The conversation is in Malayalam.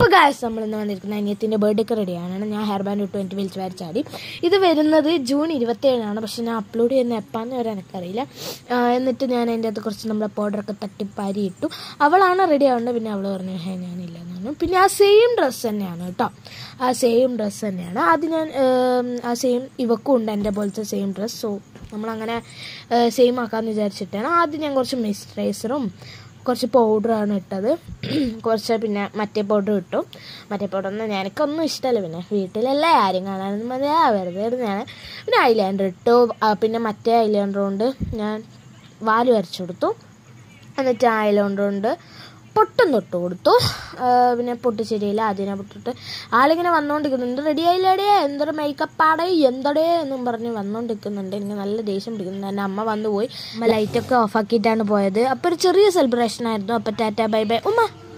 അപ്പോൾ ഗായസ് നമ്മൾ ഇന്ന് വന്നിരിക്കുന്ന അനിയത്തിൻ്റെ ബർത്ത്ഡേക്ക് റെഡിയാണ് ഞാൻ ഹെയർ ബാൻഡ് ഇട്ടു എനിക്ക് വിളിച്ച് വരച്ചാടി ഇത് വരുന്നത് ജൂൺ ഇരുപത്തേഴാണ് പക്ഷെ ഞാൻ അപ്ലോഡ് ചെയ്യുന്ന എപ്പാന്ന് വരെ എനിക്കറിയില്ല ആ, എന്നിട്ട് ഞാൻ അതിൻ്റെ അകത്ത് കുറച്ച് നമ്മളെ പൗഡറൊക്കെ തട്ടിപ്പാരി ഇട്ടു അവളാണ് റെഡി ആവേണ്ടത് പിന്നെ അവൾ പറഞ്ഞു ഹേ ഞാനില്ല എന്ന് പറഞ്ഞു പിന്നെ ആ സെയിം ഡ്രസ്സ് തന്നെയാണ് കേട്ടോ ആ സെയിം ഡ്രസ്സ് തന്നെയാണ് അത് ഞാൻ ഏം, ആ സെയിം ഇവക്കും ഉണ്ട് എൻ്റെ പോലത്തെ സെയിം ഡ്രസ്സ് സോ നമ്മളങ്ങനെ സെയിം ആക്കാമെന്ന് വിചാരിച്ചിട്ടാണ് ആദ്യം ഞാൻ കുറച്ച് മിസ്ട്രൈസറും കുറച്ച് പൗഡറാണ് ഇട്ടത് കുറച്ച് പിന്നെ മറ്റേ പൗഡർ ഇട്ടു മറ്റേ പൗഡറൊന്നും എനിക്കൊന്നും ഇഷ്ടമല്ല പിന്നെ വീട്ടിലെല്ലാ കാര്യം കാണാനൊന്നും മതിയാ വെറുതെ ഞാൻ പിന്നെ ഐലാൻഡർ ഇട്ടു ആ, പിന്നെ മറ്റേ ഐലാൻഡർ കൊണ്ട് ഞാൻ വാല് വരച്ചു കൊടുത്തു എന്നിട്ട് ആ ഐലാൻഡർ കൊണ്ട് പൊട്ടും തൊട്ട് കൊടുത്തു ആ, പിന്നെ പൊട്ട് ശരിയില്ല അതിനെ പൊട്ടിട്ട് ആളിങ്ങനെ വന്നുകൊണ്ടിരിക്കുന്നുണ്ട് റെഡി ആയില്ലേടേ എന്തൊരു മേക്കപ്പ് ആടേ എന്തടേ എന്നും പറഞ്ഞ് വന്നുകൊണ്ടിരിക്കുന്നുണ്ട് എനിക്ക് നല്ല ദേഷ്യം പിടിക്കുന്നുണ്ട് എൻ്റെ അമ്മ വന്നു പോയി അമ്മ ലൈറ്റൊക്കെ ഓഫാക്കിയിട്ടാണ് പോയത് അപ്പോൾ ഒരു ചെറിയ സെലിബ്രേഷൻ ആയിരുന്നു അപ്പോൾ ടാറ്റ ബൈ ബൈ ഉമ്മ